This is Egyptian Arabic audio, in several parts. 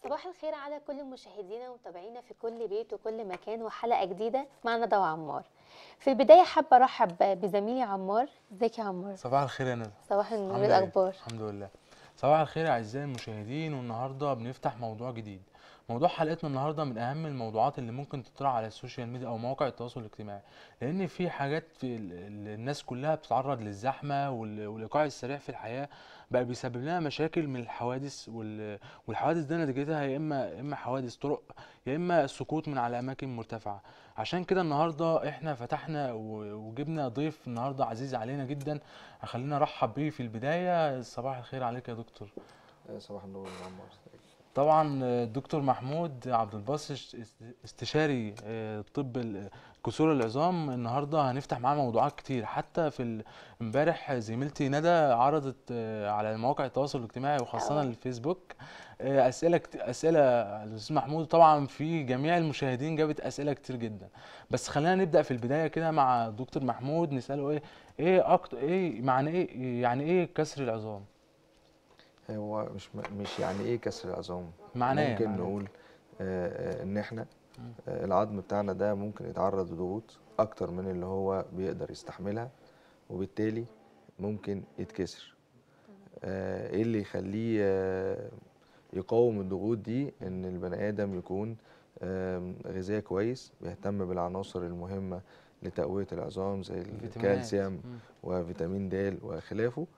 صباح الخير على كل مشاهدينا ومتابعينا في كل بيت وكل مكان وحلقة جديدة مع ندى وعمار في البداية حابة أرحب بزميلي عمار ازيك يا عمار صباح الخير يا ندى صباح النور عاملة إيه؟ الأخبار الحمد لله صباح الخير اعزائي المشاهدين والنهارده بنفتح موضوع جديد موضوع حلقتنا النهارده من اهم الموضوعات اللي ممكن تطرح على السوشيال ميديا او مواقع التواصل الاجتماعي لان في حاجات في ال- ال- الناس كلها بتتعرض للزحمه وال- والايقاع السريع في الحياه بقى بيسبب لنا مشاكل من الحوادث وال- والحوادث ده نتيجتها يا اما يا اما حوادث طرق يا اما السقوط من على اماكن مرتفعه عشان كده النهارده احنا فتحنا و- وجبنا ضيف النهارده عزيز علينا جدا خلينا نرحب بيه في البدايه صباح الخير عليك يا دكتور صباح النور يا عمار طبعا الدكتور محمود عبد الباسط است- استشاري آه، طب ال- كسور العظام النهارده هنفتح معاه موضوعات كتير حتى في ال- امبارح زميلتي ندى عرضت آه، على مواقع التواصل الاجتماعي وخاصه أه. الفيسبوك آه، اسئله كت... اسئله الاستاذ محمود طبعا في جميع المشاهدين جابت اسئله كتير جدا بس خلينا نبدا في البدايه كده مع دكتور محمود نساله ايه ايه اكتر ايه معنى ايه يعني ايه كسر العظام هو مش مش يعني ايه كسر العظام معناه ممكن معناه. نقول آه، آه، ان احنا مم. آه، العظم بتاعنا ده ممكن يتعرض لضغوط اكتر من اللي هو بيقدر يستحملها وبالتالي ممكن يتكسر آه، ايه اللي يخليه آه، يقاوم الضغوط دي ان البني ادم يكون آم، غذاء كويس بيهتم بالعناصر المهمة لتقوية العظام زي الفيتامينات. الكالسيوم مم. وفيتامين د وخلافه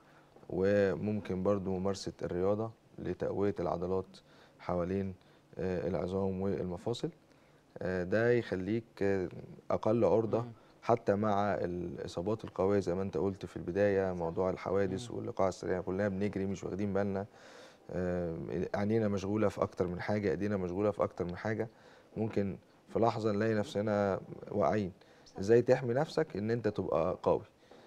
وممكن برضو ممارسة الرياضة لتقوية العضلات حوالين آه، العظام والمفاصل آه، ده يخليك آه، أقل عرضة مم. حتى مع الإصابات القوية زي ما أنت قلت في البداية موضوع الحوادث مم. والإيقاع السريع كلنا بنجري مش واخدين بالنا آه، عينينا مشغولة في أكتر من حاجة إيدينا مشغولة في أكتر من حاجة ممكن في لحظة نلاقي نفسنا واقعين ازاي تحمي نفسك ان انت تبقى قوي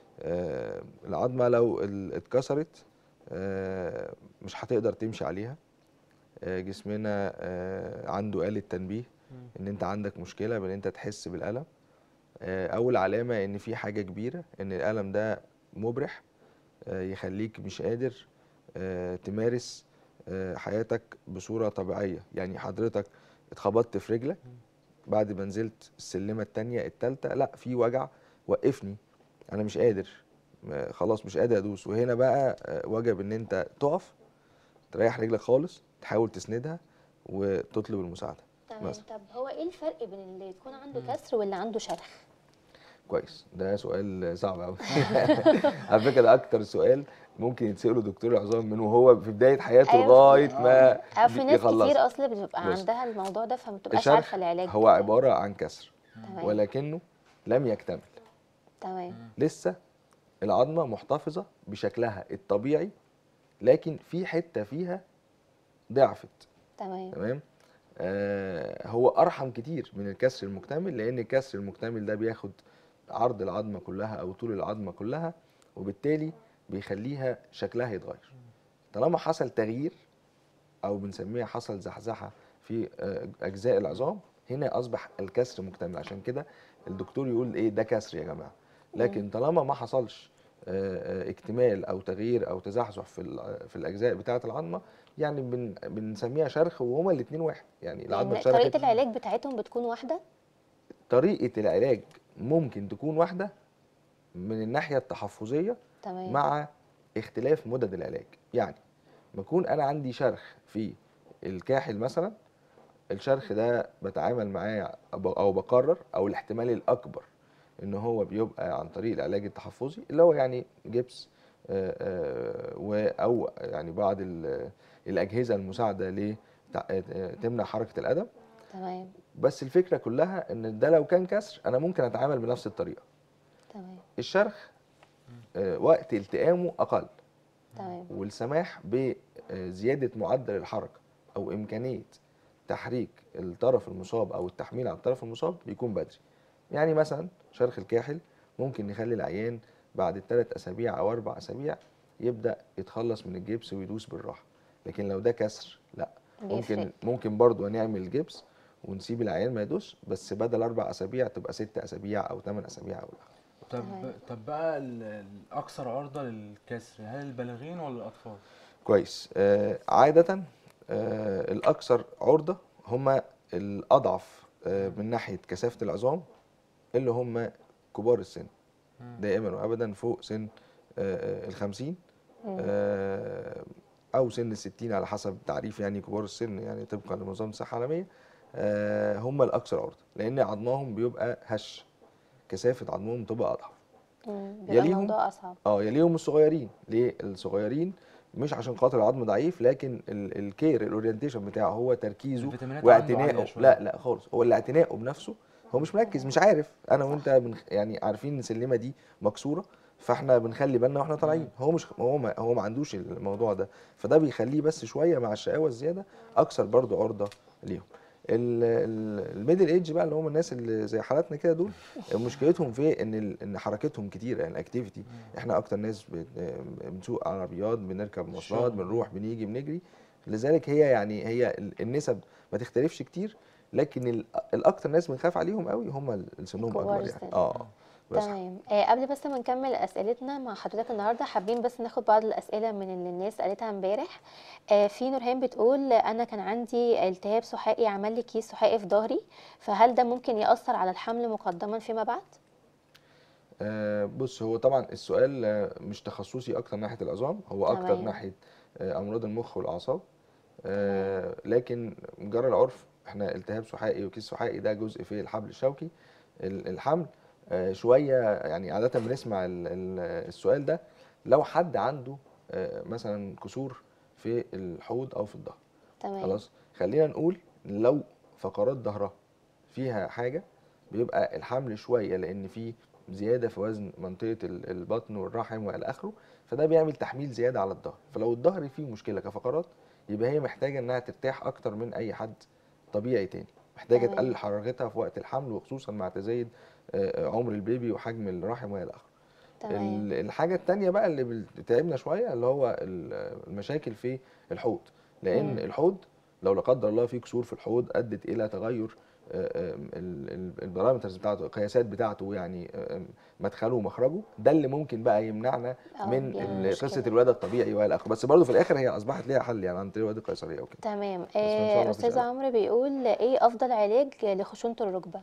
آه، العظمه لو ال- اتكسرت آه، مش هتقدر تمشي عليها آه، جسمنا آه، عنده آلة تنبيه مم. ان انت عندك مشكله بان انت تحس بالالم آه، اول علامه ان في حاجه كبيره ان الالم ده مبرح آه، يخليك مش قادر آه، تمارس آه، حياتك بصوره طبيعيه يعني حضرتك اتخبطت في رجلك بعد ما نزلت السلمه التانية التالتة لا في وجع وقفني انا مش قادر ما- خلاص مش قادر ادوس وهنا بقى آه، وجب ان انت تقف تريح رجلك خالص تحاول تسندها وتطلب المساعده تمام مثلا. طب هو ايه الفرق بين اللي يكون عنده مم. كسر واللي عنده شرخ كويس ده سؤال صعب قوي على فكره ده اكتر سؤال ممكن يتساله دكتور العظام من وهو في بدايه حياته أيوة. لغايه ما أو في ناس يخلص. كتير اصلا بتبقى بص. عندها الموضوع ده فما بتبقاش الشرخ عارفه العلاج هو بتاعه. عباره عن كسر تمام ولكنه لم يكتمل تمام لسه العظمه محتفظه بشكلها الطبيعي لكن في حته فيها ضعفت تمام تمام آه هو ارحم كتير من الكسر المكتمل لان الكسر المكتمل ده بياخد عرض العظمه كلها او طول العظمه كلها وبالتالي بيخليها شكلها يتغير طالما حصل تغيير او بنسميها حصل زحزحه في آه، اجزاء العظام هنا اصبح الكسر مكتمل عشان كده الدكتور يقول ايه ده كسر يا جماعه لكن طالما ما حصلش آه، آه، اكتمال او تغيير او تزحزح في ال- في الاجزاء بتاعه العظمه يعني بن بنسميها شرخ وهما الاثنين واحد يعني العظمه يعني طريقه اتشرخت العلاج بتاعتهم بتكون واحده طريقه العلاج ممكن تكون واحده من الناحيه التحفظيه تمام مع اختلاف مدد العلاج يعني بكون انا عندي شرخ في الكاحل مثلا الشرخ ده بتعامل معاه أب- او بقرر او الاحتمال الاكبر ان هو بيبقى عن طريق العلاج التحفظي اللي هو يعني جبس آه، آه، و او يعني بعض ال- الاجهزه المساعده ل تمنع حركه القدم تمام بس الفكره كلها ان ده لو كان كسر انا ممكن اتعامل بنفس الطريقه تمام الشرخ آه، وقت التئامه اقل تمام والسماح بزياده معدل الحركه او امكانيه تحريك الطرف المصاب او التحميل على الطرف المصاب بيكون بدري يعني مثلا شرخ الكاحل ممكن نخلي العيان بعد ثلاث اسابيع او اربع اسابيع يبدا يتخلص من الجبس ويدوس بالراحه لكن لو ده كسر لا ممكن بيفرق. ممكن برضه نعمل جبس ونسيب العيان ما يدوس بس بدل اربع اسابيع تبقى ست اسابيع او ثمان اسابيع او لا طب تمام. طب بقى ال- الاكثر عرضه للكسر هل البالغين ولا الاطفال؟ كويس آه عادة آه، الاكثر عرضه هم الاضعف آه، من ناحيه كثافه العظام اللي هم كبار السن مم. دائما وابدا فوق سن ال 50 مم. آه، او سن ال 60 على حسب تعريف يعني كبار السن يعني طبقا لمنظمه الصحه العالميه آه، هم الاكثر عرضه لان عظمهم بيبقى هش كثافه عظمهم تبقى اضعف مم. بيبقى يليهم الموضوع اصعب اه يليهم الصغيرين ليه الصغيرين مش عشان خاطر العظم ضعيف لكن ال- الكير الاورينتيشن بتاعه هو تركيزه الفيتامينات عنده عالية واعتنائه شوية. لا لا خالص هو اللي اعتنائه بنفسه هو مش مركز مش عارف انا وانت بن يعني عارفين ان السلمه دي مكسوره فاحنا بنخلي بالنا واحنا طالعين هو مش هو ما هو ما عندوش الموضوع ده فده بيخليه بس شويه مع الشقاوه الزياده اكثر برضو عرضه ليهم ال- ال- الميدل ايدج بقى اللي هم الناس اللي زي حالاتنا كده دول مشكلتهم في ان ال- ان حركتهم كتيره يعني الاكتيفيتي احنا اكتر ناس بت- بنسوق عربيات بنركب مواصلات الشغل. بنروح بنيجي بنجري لذلك هي يعني هي ال- النسب ما تختلفش كتير لكن ال- الاكتر ناس بنخاف عليهم قوي هم اللي سنهم كبار اكبر السن. يعني اه بس تمام آه قبل بس ما نكمل اسئلتنا مع حضرتك النهارده حابين بس ناخد بعض الاسئله من اللي الناس قالتها امبارح آه في نورهان بتقول انا كان عندي التهاب سحائي عمل لي كيس سحائي في ظهري فهل ده ممكن ياثر على الحمل مقدما فيما بعد آه، بص هو طبعا السؤال آه، مش تخصصي اكتر ناحيه العظام هو اكتر تمام. ناحيه آه، امراض المخ والاعصاب آه، لكن جرى العرف احنا التهاب سحائي وكيس سحائي ده جزء في الحبل الشوكي ال- الحمل آه، شويه يعني عاده بنسمع ال- ال- السؤال ده لو حد عنده آه، مثلا كسور في الحوض او في الظهر تمام خلاص خلينا نقول لو فقرات ظهرها فيها حاجه بيبقى الحمل شويه لان في زياده في وزن منطقه ال- البطن والرحم والى اخره فده بيعمل تحميل زياده على الظهر فلو الظهر فيه مشكله كفقرات يبقى هي محتاجه انها ترتاح اكتر من اي حد طبيعي تاني محتاجه تمام. تقلل حرارتها في وقت الحمل وخصوصا مع تزايد آه، عمر البيبي وحجم الرحم والى اخره تمام ال- الحاجه التانية بقى اللي بتتعبنا شويه اللي هو ال- المشاكل في الحوض لان مم. الحوض لو لا قدر الله في كسور في الحوض ادت الى تغير آه، آم، ال- ال- البارامترز بتاعته القياسات بتاعته يعني آم، مدخله ومخرجه ده اللي ممكن بقى يمنعنا آه، من بيعمل ال- قصه مشكلة. الولاده الطبيعي والى اخره بس برضه في الاخر هي اصبحت ليها حل يعني عن طريق الولاده القيصريه وكده تمام إن شاء الله آه مفيش استاذ قلق. عمرو بيقول ايه افضل علاج لخشونه الركبه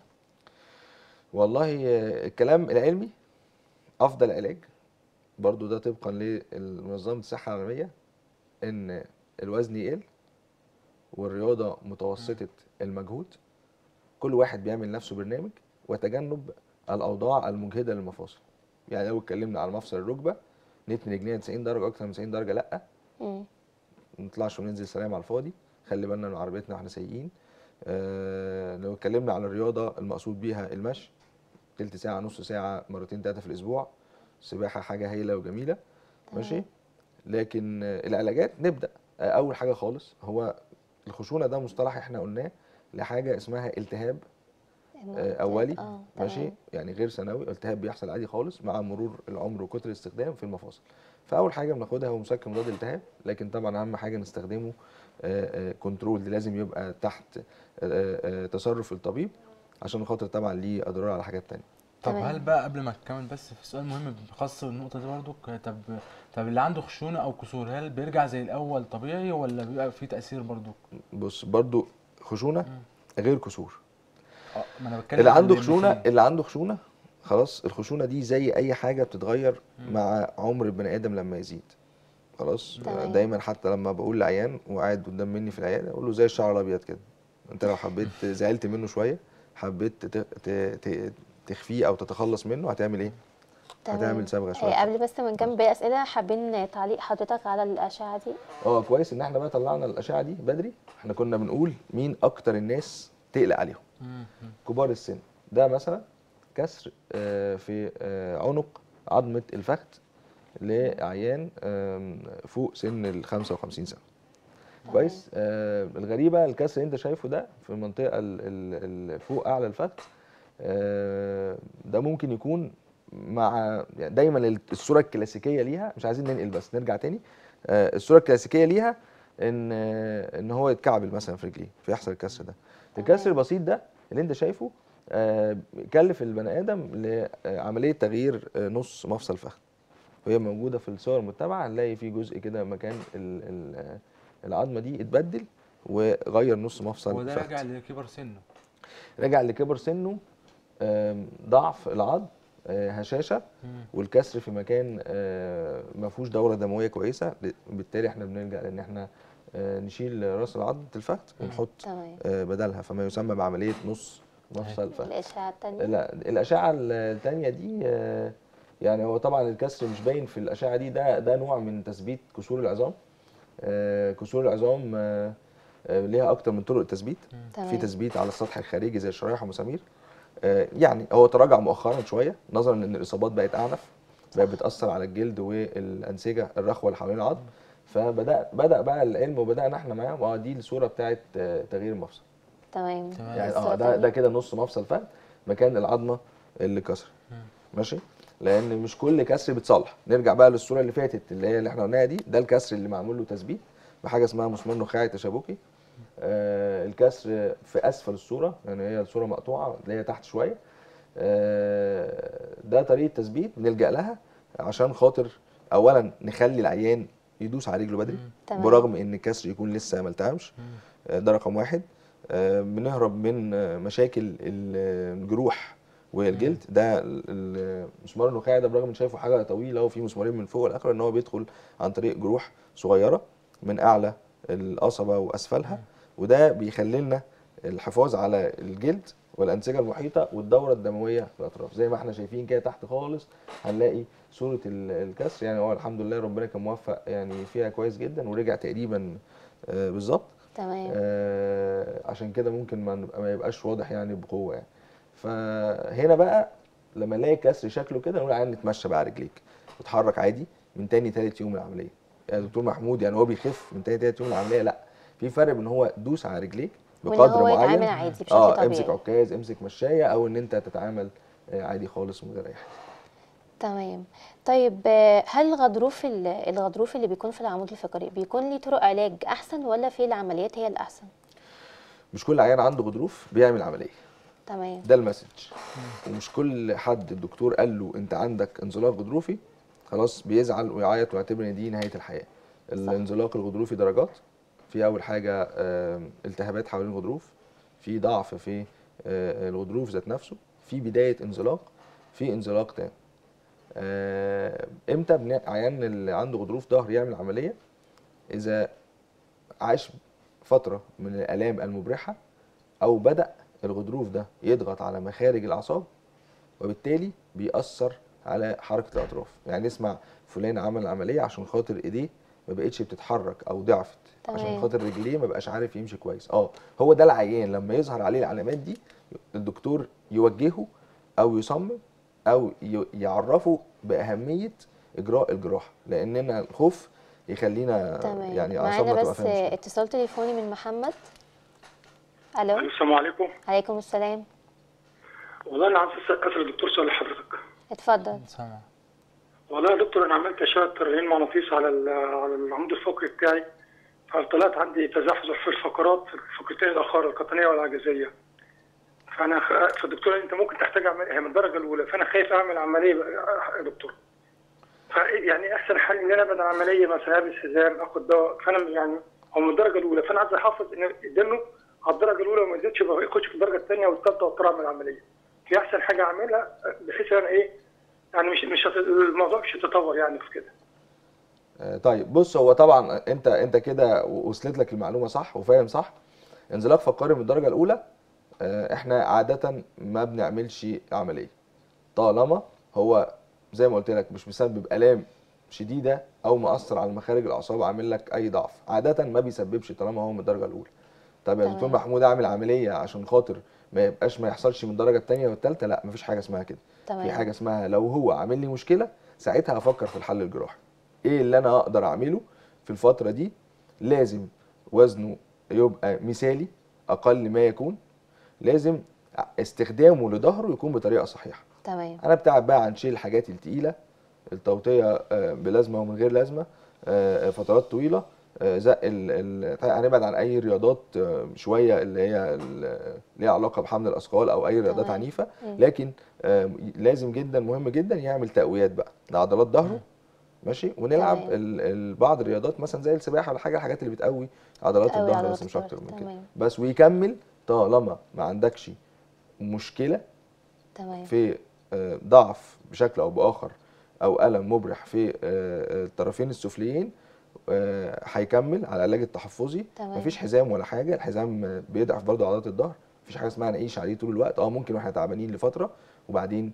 والله آه، الكلام العلمي افضل علاج برضو ده طبقا لمنظمه الصحه العالميه ان الوزن يقل والرياضه متوسطه المجهود كل واحد بيعمل نفسه برنامج وتجنب الاوضاع المجهده للمفاصل يعني لو اتكلمنا على مفصل الركبه نتني رجلينا 90 درجه اكتر من 90 درجه لا مم. ما نطلعش وننزل سلام على الفاضي خلي بالنا من عربيتنا واحنا سايقين آه لو اتكلمنا على الرياضه المقصود بيها المشي تلت ساعه نص ساعه مرتين ثلاثه في الاسبوع السباحه حاجه هايله وجميله ماشي تمام. لكن آه، العلاجات نبدا آه، اول حاجه خالص هو الخشونه ده مصطلح احنا قلناه لحاجه اسمها التهاب آه، اولي اه ماشي تمام. يعني غير ثانوي التهاب بيحصل عادي خالص مع مرور العمر وكتر الاستخدام في المفاصل فاول حاجه بناخدها هو مسكن مضاد التهاب لكن طبعا اهم حاجه نستخدمه كنترول لازم يبقى تحت آه، آه، تصرف الطبيب عشان خاطر طبعا ليه اضرار على حاجات تانية طب تمام. هل بقى قبل ما تكمل بس في سؤال مهم خاص بالنقطة دي برضو طب طب اللي عنده خشونة أو كسور هل بيرجع زي الأول طبيعي ولا بيبقى فيه تأثير برضو؟ بص برضو خشونه غير كسور اه ما أنا بتكلم اللي عن عنده اللي خشونه فيه. اللي عنده خشونه خلاص الخشونه دي زي اي حاجه بتتغير مع عمر البني ادم لما يزيد خلاص تمام. دايما حتى لما بقول لعيان وقاعد قدام مني في العياده اقول له زي الشعر الابيض كده انت لو حبيت زعلت منه شويه حبيت ت- ت- ت- تخفيه او تتخلص منه هتعمل ايه تمام. هتعمل صبغه آه شويه قبل بس ما نكمل باقي اسئله حابين تعليق حضرتك على الاشعه دي اه كويس ان احنا بقى طلعنا الاشعه دي بدري احنا كنا بنقول مين اكتر الناس تقلق عليهم مم، مم. كبار السن ده مثلا كسر آه، في آه، عنق عظمة الفخذ لعيان آم، فوق سن ال 55 سنة كويس آه، الغريبة الكسر اللي انت شايفه ده في المنطقة ال- ال- ال- فوق أعلى الفخذ آه، ده ممكن يكون مع يعني دايما الصورة الكلاسيكية ليها مش عايزين ننقل بس نرجع تاني آه، الصورة الكلاسيكية ليها ان آه، ان هو يتكعبل مثلا في رجليه فيحصل الكسر ده الكسر البسيط ده اللي انت شايفه آه، كلف البني ادم لعمليه تغيير آه، نص مفصل فخذ وهي موجوده في الصور المتبعه هنلاقي في جزء كده مكان ال ال العظمه دي اتبدل وغير نص مفصل هو ده فخذ. راجع لكبر سنه رجع لكبر سنه آم، ضعف العظم آه، هشاشه مم. والكسر في مكان آه، ما فيهوش دوره دمويه كويسه ب- بالتالي احنا بنلجا لان احنا آه، نشيل راس العظم الفخذ ونحط تمام آه، بدلها فما يسمى بعمليه نص مفصل فخذ الاشعه الثانيه لا الاشعه الثانيه دي آه، يعني هو طبعا الكسر مش باين في الاشعه دي ده ده نوع من تثبيت كسور العظام آه، كسور العظام آه، آه، ليها اكتر من طرق تثبيت في تمام تثبيت على السطح الخارجي زي الشرايح ومسامير آه، يعني هو تراجع مؤخرا شويه نظرا ان الاصابات بقت اعنف بقت بتاثر على الجلد والانسجه الرخوه اللي حوالين العظم فبدا بدا بقى العلم وبدانا احنا معاه اه دي الصوره بتاعت آه، تغيير المفصل تمام تمام. يعني الصورة اه ده التانية. ده كده نص مفصل فخذ مكان العظمه اللي كسر مم. ماشي لان مش كل كسر بيتصلح نرجع بقى للصوره اللي فاتت اللي هي اللي احنا قلناها دي ده الكسر اللي معمول له تثبيت بحاجه اسمها مسمار نخاعي تشابكي آه الكسر في اسفل الصوره يعني هي الصوره مقطوعه اللي هي تحت شويه آه ده طريقه تثبيت بنلجا لها عشان خاطر اولا نخلي العيان يدوس على رجله بدري مم. تمام. برغم ان الكسر يكون لسه ما التهمش مم. آه، ده رقم واحد آه، بنهرب من آه، مشاكل ال- الجروح والجلد ده ال- ال- المسمار النخاعي ده برغم ان شايفه حاجه طويله وفي مسمارين من فوق والاخر ان هو بيدخل عن طريق جروح صغيره من اعلى القصبه واسفلها وده بيخلي لنا الحفاظ على الجلد والانسجه المحيطه والدوره الدمويه في الاطراف زي ما احنا شايفين كده تحت خالص هنلاقي صوره ال- الكسر يعني هو الحمد لله ربنا كان موفق يعني فيها كويس جدا ورجع تقريبا آه، بالظبط تمام آه، عشان كده ممكن ما نبقى- ما يبقاش واضح يعني بقوه يعني فهنا بقى لما نلاقي الكسر شكله كده نقول عادي نتمشى بقى على رجليك وتحرك عادي من تاني تالت يوم العمليه يعني دكتور محمود يعني هو بيخف من تاني تالت يوم العمليه لا في فرق بين هو دوس على رجليك وان بقدر هو معين يتعامل عادي بشكل اه طبيعي امسك عكاز امسك مشايه او ان انت تتعامل آه، عادي خالص من غير اي حاجه تمام طيب آه، هل الغضروف ال- الغضروف اللي بيكون في العمود الفقري بيكون ليه طرق علاج احسن ولا في العمليات هي الاحسن مش كل عيان عنده غضروف بيعمل عمليه تمام ده المسج ومش كل حد الدكتور قال له انت عندك انزلاق غضروفي خلاص بيزعل ويعيط ويعتبر ان دي نهايه الحياه الانزلاق الغضروفي درجات في اول حاجه آم، التهابات حوالين الغضروف في ضعف في آه، الغضروف ذات نفسه في بدايه انزلاق في انزلاق تام آه، امتى بن- عيان اللي عنده غضروف ظهر يعمل عمليه اذا عاش فتره من الالام المبرحه او بدا الغضروف ده يضغط على مخارج الاعصاب وبالتالي بيأثر على حركه الاطراف يعني نسمع فلان عمل عمليه عشان خاطر ايديه ما بقتش بتتحرك او ضعفت عشان تمام. خاطر رجليه ما بقاش عارف يمشي كويس اه هو ده العيان لما يظهر عليه العلامات دي الدكتور يوجهه او يصمم او ي- يعرفه باهميه اجراء الجراحه لاننا الخوف يخلينا تمام يعني معانا اعصابنا تبقى بس فيها آه، مشكله اتصال تليفوني من محمد الو السلام عليكم عليكم السلام والله انا عايز اسال الدكتور سؤال لحضرتك اتفضل سامع والله يا دكتور انا عملت اشعه ترهين مغناطيس على ال- على العمود الفقري بتاعي فطلعت عندي تزحزح في الفقرات في الفقرتين الاخرى القطنيه والعجزيه فانا خ... فالدكتور قال لي انت ممكن تحتاج عمليه هي من الدرجه الاولى فانا خايف اعمل عمليه بقى- يا دكتور فا- يعني احسن حل ان انا ابعد عن عمليه مثلا البس حزام اخد دواء فانا يعني هو من الدرجه الاولى فانا عايز احافظ ان الدم على الدرجه الاولى وما يزيدش بقى يخش في الدرجه الثانيه والثالثه واضطر اعمل عمليه في احسن حاجه اعملها بحيث انا ايه يعني مش مش هت... الموضوع مش هيتطور يعني في كده آه، طيب بص هو طبعا انت انت كده وصلت لك المعلومه صح وفاهم صح انزلاق فقري من الدرجه الاولى آه، احنا عاده ما بنعملش عمليه طالما هو زي ما قلت لك مش مسبب الام شديده او مأثر على مخارج الاعصاب عامل لك اي ضعف عاده ما بيسببش طالما هو من الدرجه الاولى طب يا تمام. دكتور محمود اعمل عمليه عشان خاطر ما يبقاش ما يحصلش من الدرجه الثانيه والثالثه لا مفيش حاجه اسمها كده في تمام حاجه اسمها لو هو عامل لي مشكله ساعتها افكر في الحل الجراحي ايه اللي انا اقدر اعمله في الفتره دي لازم وزنه يبقى مثالي اقل ما يكون لازم استخدامه لظهره يكون بطريقه صحيحه تمام انا بتاع بقى عن شيل الحاجات التقيله التوطيه آه، بلازمه ومن غير لازمه آه، فترات طويله آه، زق ال ال هنبعد عن اي رياضات آه، شويه اللي هي ال- ليها علاقه بحمل الاثقال او اي رياضات تمام. عنيفه مم. لكن آه، لازم جدا مهم جدا يعمل تقويات بقى لعضلات ظهره ماشي ونلعب تمام. ال- ال- بعض الرياضات مثلا زي السباحه ولا حاجه الحاجات اللي بتقوي عضلات بتقوي الظهر عضلات بس مش الظهر، اكتر من كده تمام. بس ويكمل طالما ما عندكش مشكله تمام في آه، ضعف بشكل او باخر او الم مبرح في آه، آه، الطرفين السفليين آه، هيكمل على العلاج التحفظي تمام. مفيش حزام ولا حاجه الحزام آه، بيضعف برضه عضلات الظهر مفيش حاجه اسمها نعيش عليه طول الوقت اه ممكن واحنا تعبانين لفتره وبعدين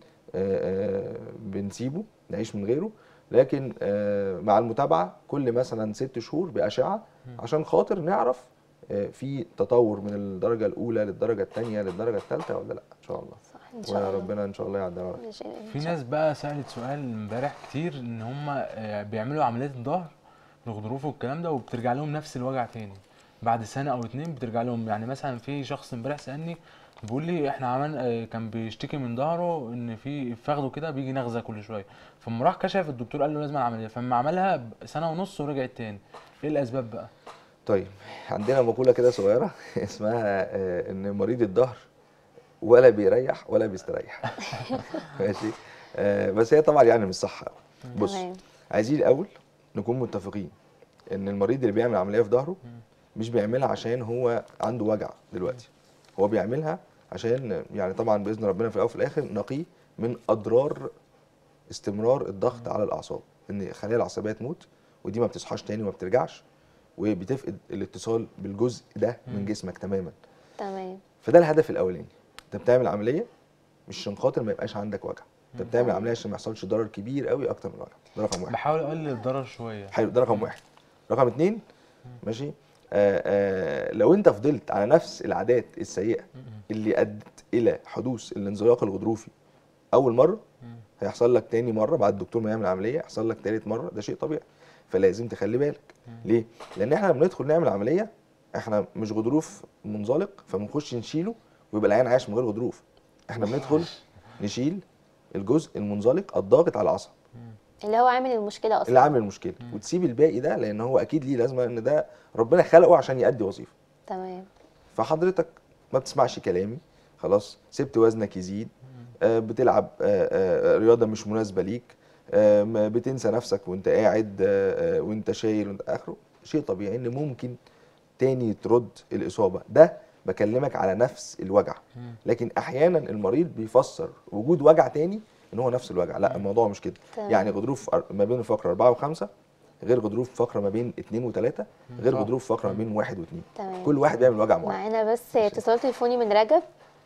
آه، آه، بنسيبه نعيش من غيره لكن آه، مع المتابعه كل مثلا ست شهور باشعه عشان خاطر نعرف آه، في تطور من الدرجه الاولى للدرجه الثانيه للدرجه الثالثه ولا لا ان شاء الله صح ان شاء الله وربنا ان شاء الله يعدها على خير. ماشي، إن في شاء ناس بقى سألت سؤال امبارح كتير ان هم بيعملوا عملية الظهر الغضروف والكلام ده وبترجع لهم نفس الوجع تاني بعد سنة او اتنين بترجع لهم يعني مثلا في شخص امبارح سألني بيقول لي احنا عمل آه، كان بيشتكي من ظهره ان في فخده كده بيجي نغزة كل شوية فلما راح كشف الدكتور قال له لازم عملية فلما عملها سنة ونص ورجعت تاني ايه الاسباب بقى طيب عندنا مقولة كده صغيرة اسمها آه، إن مريض الظهر ولا بيريح ولا بيستريح ماشي آه، بس هي طبعا يعني مش صح أوي. بص تمام. عايزين الأول نكون متفقين إن المريض اللي بيعمل عملية في ظهره مش بيعملها عشان هو عنده وجع دلوقتي هو بيعملها عشان يعني طبعا بإذن ربنا في الأول وفي الآخر نقيه من أضرار استمرار الضغط على الأعصاب إن الخلايا العصبية تموت ودي ما بتصحاش تاني وما بترجعش وبتفقد الاتصال بالجزء ده من جسمك تماما تمام فده الهدف الاولاني انت بتعمل عمليه مش عشان خاطر ما يبقاش عندك وجع انت بتعمل عمليه عشان ما يحصلش ضرر كبير قوي اكتر من الوجع ده رقم واحد بحاول اقلل الضرر شوية حلو ده رقم واحد رقم اتنين ماشي آه آه لو انت فضلت على نفس العادات السيئه اللي ادت الى حدوث الانزلاق الغضروفي اول مره هيحصل لك تاني مره بعد الدكتور ما يعمل عمليه يحصل لك تالت مره ده شيء طبيعي فلازم تخلي بالك ليه لان احنا لما بندخل نعمل عمليه احنا مش غضروف منزلق فبنخش نشيله ويبقى العيان عايش من غير غضروف احنا بندخل نشيل الجزء المنزلق الضاغط على العصب اللي هو عامل المشكله اصلا اللي عامل المشكله وتسيب الباقي ده لان هو اكيد ليه لازمه ان ده ربنا خلقه عشان يأدي وظيفه تمام فحضرتك ما بتسمعش كلامي خلاص سبت وزنك يزيد آه، بتلعب آه، آه، رياضه مش مناسبه ليك آه، ما بتنسى نفسك وانت قاعد آه، آه، وانت شايل وانت اخره شيء طبيعي ان ممكن تاني ترد الاصابه ده بكلمك على نفس الوجع لكن احيانا المريض بيفسر وجود وجع تاني ان هو نفس الوجع لا الموضوع مش كده تمام. يعني غضروف أر- ما بين الفقره 4 و5 غير غضروف فقره ما بين 2 و3 غير صح. غضروف فقره ما بين 1 و2 تمام. كل واحد بيعمل وجع معين معانا بس اتصال تليفوني من رجب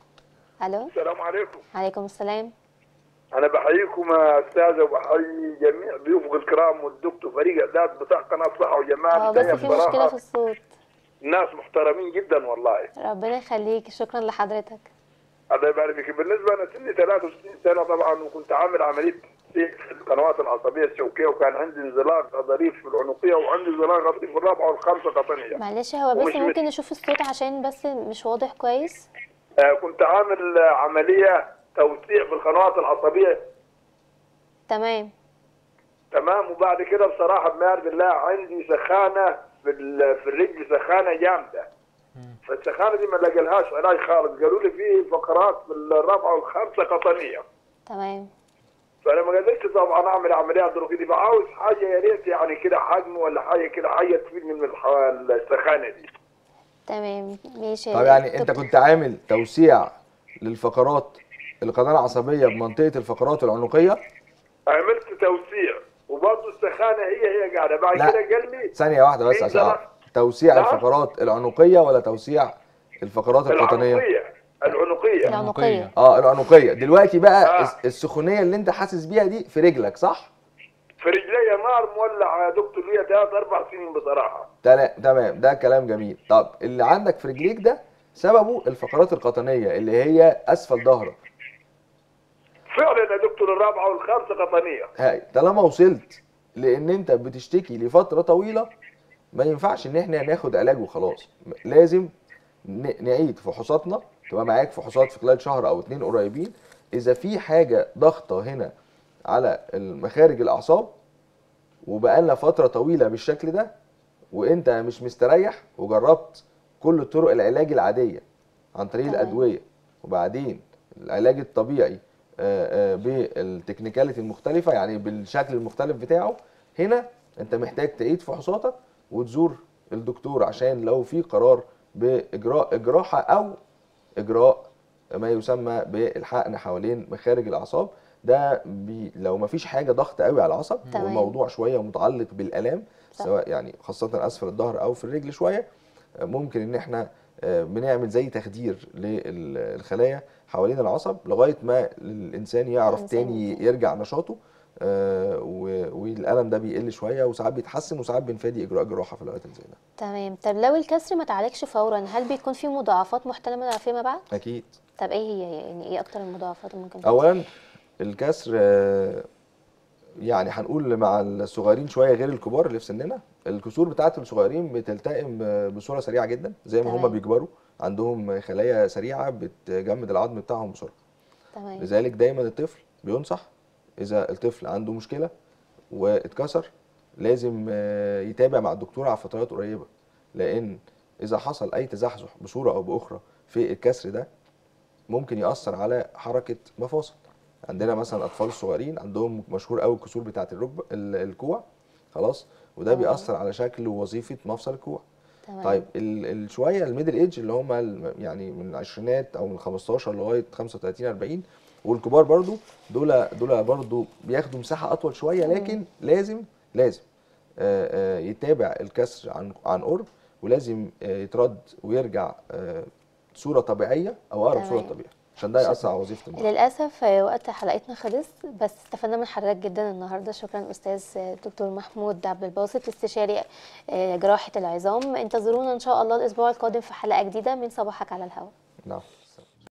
الو السلام عليكم عليكم السلام انا بحييكم يا استاذه وبحيي جميع ضيوفك الكرام والدكتور فريق اعداد بتاع قناه صحه اه وجمال بس الدنيا في مشكله بصراحة في الصوت ناس محترمين جدا والله ربنا يخليك شكرا لحضرتك الله يبارك فيك بالنسبه انا سني 63 سنه طبعا وكنت عامل عمليه تنسيق في القنوات العصبيه الشوكيه وكان عندي انزلاق غضاريف في العنقيه وعندي انزلاق غضاريف في الرابعه والخامسه قطنيه معلش هو بس ومش- ممكن نشوف الصوت عشان بس مش واضح كويس آه كنت عامل آه، عمليه توسيع في القنوات العصبيه تمام تمام وبعد كده بصراحه بمعرض الله عندي سخانه في ال- في الرجل سخانه جامده فالسخانه دي ما لقالهاش علاج خالص قالوا لي في فقرات في الرابعه والخامسه قطنيه تمام فانا ما قدرتش طبعا اعمل عمليات ظروفيه دي فعاوز حاجه يا ريت يعني كده حجم ولا حاجه كده حاجه تفيدني من الح- السخانه دي تمام ماشي طب يعني انت دكتور- كنت عامل توسيع للفقرات القناه العصبيه بمنطقه الفقرات العنقيه عملت توسيع وبرضه السخانه هي هي قاعده بعد لا. كده قال لي ثانيه واحده بس في عشان أعرف. زرع- توسيع نعم؟ الفقرات العنقيه ولا توسيع الفقرات القطنيه العنقيه العنقيه العنقية اه العنقيه دلوقتي بقى آه. الس- السخونيه اللي انت حاسس بيها دي في رجلك صح في رجلي نار مولع يا دكتور ليا ثلاث اربع سنين بصراحه تلا- تمام ده كلام جميل طب اللي عندك في رجليك ده سببه الفقرات القطنيه اللي هي اسفل ظهرك فعلا يا دكتور الرابعه والخامسه قطنيه هاي طالما وصلت لان انت بتشتكي لفتره طويله ما ينفعش ان احنا ناخد علاج وخلاص لازم ن- نعيد فحوصاتنا تبقى معاك فحوصات في خلال شهر او اتنين قريبين اذا في حاجه ضغطه هنا على مخارج الاعصاب وبقالنا فتره طويله بالشكل ده وانت مش مستريح وجربت كل طرق العلاج العاديه عن طريق تمام. الادويه وبعدين العلاج الطبيعي آه، آه، بالتكنيكاليتي المختلفه يعني بالشكل المختلف بتاعه هنا انت محتاج تعيد فحوصاتك وتزور الدكتور عشان لو في قرار باجراء جراحه او اجراء ما يسمى بالحقن حوالين مخارج الاعصاب ده بي لو ما فيش حاجه ضغط قوي على العصب تمام. والموضوع شويه متعلق بالالام صح. سواء يعني خاصه اسفل الظهر او في الرجل شويه ممكن ان احنا آه، بنعمل زي تخدير للخلايا حوالين العصب لغايه ما الانسان يعرف الإنسان تاني يفوق. يرجع نشاطه آه، و- والالم ده بيقل شويه وساعات بيتحسن وساعات بنفادي اجراء جراحه في الاوقات اللي زي ده تمام طب لو الكسر ما اتعالجش فورا هل بيكون في مضاعفات محتمله فيما بعد اكيد طب ايه هي يعني ايه اكتر المضاعفات اللي ممكن تحصل؟ اولا الكسر آه، يعني هنقول مع الصغيرين شويه غير الكبار اللي في سننا الكسور بتاعت الصغيرين بتلتئم آه، بصوره سريعه جدا زي ما هم تمام. بيكبروا عندهم خلايا سريعه بتجمد العظم بتاعهم بسرعه تمام لذلك دايما الطفل بينصح اذا الطفل عنده مشكله واتكسر لازم آه، يتابع مع الدكتور على فترات قريبه لان اذا حصل اي تزحزح بصوره او باخرى في الكسر ده ممكن ياثر على حركه مفاصل عندنا مثلا اطفال صغيرين عندهم مشهور قوي الكسور بتاعه الركبه ال- الكوع خلاص وده تمام. بيأثر على شكل ووظيفه مفصل الكوع تمام طيب ال- الشويه الميدل ايدج اللي هم ال- يعني من العشرينات او من 15 لغايه 35 40 والكبار برضو دول دول برضو بياخدوا مساحه اطول شويه لكن لازم لازم آه، آه، يتابع الكسر عن عن قرب ولازم آه، يترد ويرجع آه، صوره طبيعيه او اقرب صوره تمام. طبيعيه عشان ده ياثر على وظيفه المخ للأسف آه، وقت حلقتنا خلص بس استفدنا من حضرتك جدا النهارده شكرا أستاذ آه، دكتور محمود عبد الباسط استشاري آه، جراحة العظام انتظرونا إن شاء الله الأسبوع القادم في حلقة جديدة من صباحك على الهواء نعم